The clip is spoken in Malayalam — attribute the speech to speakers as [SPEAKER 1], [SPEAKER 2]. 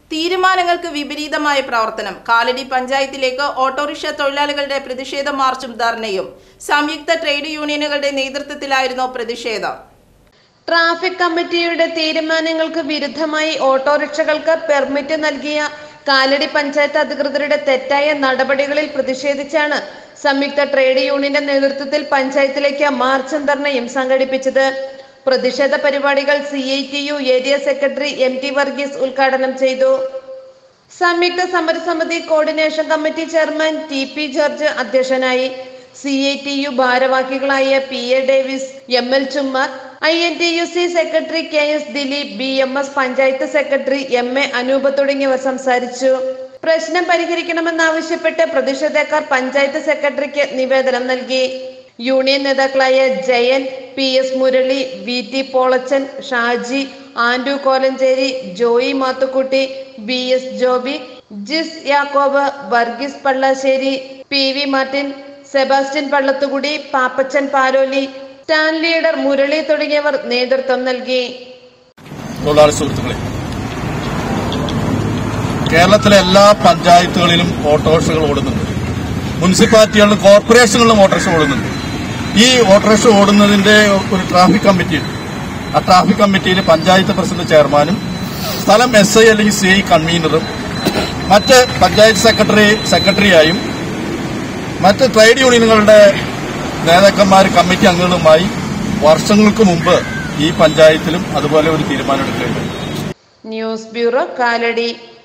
[SPEAKER 1] തീരുമാനങ്ങൾക്ക് വിപരീതമായ പ്രവർത്തനം കാലടി പഞ്ചായത്തിലേക്ക് ഓട്ടോറിക്ഷ തൊഴിലാളികളുടെ പ്രതിഷേധ മാർച്ചും ധർണയും സംയുക്ത ട്രേഡ് യൂണിയനുകളുടെ നേതൃത്വത്തിലായിരുന്നു പ്രതിഷേധം
[SPEAKER 2] ട്രാഫിക് കമ്മിറ്റിയുടെ തീരുമാനങ്ങൾക്ക് വിരുദ്ധമായി ഓട്ടോറിക്ഷകൾക്ക് പെർമിറ്റ് നൽകിയ കാലടി പഞ്ചായത്ത് അധികൃതരുടെ തെറ്റായ നടപടികളിൽ പ്രതിഷേധിച്ചാണ് സംയുക്ത ട്രേഡ് യൂണിയന്റെ നേതൃത്വത്തിൽ പഞ്ചായത്തിലേക്ക് മാർച്ചും ധർണയും സംഘടിപ്പിച്ചത് പ്രതിഷേധ പരിപാടികൾ C I T U area secretary M T Varghese ഉദ്ഘാടനം ചെയ്തു സംയുക്ത സമരസമിതി coordination committee chairman T P George അധ്യക്ഷനായി സി ഐ ടി യു ഭാരവാഹികളായ P A Davis M L Chummar I N T U C secretary K S Dileep B M S panchayat secretary M A Anoop തുടങ്ങിയവർ സംസാരിച്ചു പ്രശ്നം പരിഹരിക്കണമെന്നാവശ്യപ്പെട്ട് പ്രതിഷേധക്കാർ പഞ്ചായത്ത് സെക്രട്ടറിക്ക് നിവേദനം നൽകി യൂണിയൻ നേതാക്കളായ Jayan P S Murali V T Polachan Shaji and Kolenchery Joy Mathukutty B S Joby Jis Yakob Varghese Pallassery P V Martin Sebastian Pallathukudy Pappachan Paloli സ്റ്റാൻ ലീഡർ മുരളി തുടങ്ങിയവർ നേതൃത്വം നൽകി
[SPEAKER 3] തൊഴിലാളി സുഹൃത്തുക്കളെ കേരളത്തിലെ എല്ലാ പഞ്ചായത്തുകളിലും ഓട്ടോറിക്ഷകൾ ഓടുന്നുണ്ട് മുനിസിപ്പാലിറ്റികളിലും കോർപ്പറേഷനുകളിലും ഓട്ടോറിക്ഷ ഓടുന്നുണ്ട് ഈ ഓട്ടോറിക്ഷ ഓടുന്നതിന്റെ ഒരു ട്രാഫിക് കമ്മിറ്റി ഉണ്ട് ആ ട്രാഫിക് കമ്മിറ്റിയിൽ പഞ്ചായത്ത് പ്രസിഡന്റ് ചെയർമാനും സ്ഥലം എസ് ഐ അല്ലെങ്കിൽ സി ഐ കൺവീനറും മറ്റ് പഞ്ചായത്ത് സെക്രട്ടറി സെക്രട്ടറിയായും മറ്റ് ട്രേഡ് യൂണിയനുകളുടെ നേതാക്കന്മാർ കമ്മിറ്റി അംഗങ്ങളുമായി വർഷങ്ങൾക്ക് മുമ്പ് ഈ പഞ്ചായത്തിലും അതുപോലെ ഒരു തീരുമാനം എടുക്കുകയുണ്ടായി
[SPEAKER 2] ന്യൂസ് ബ്യൂറോ കാലടി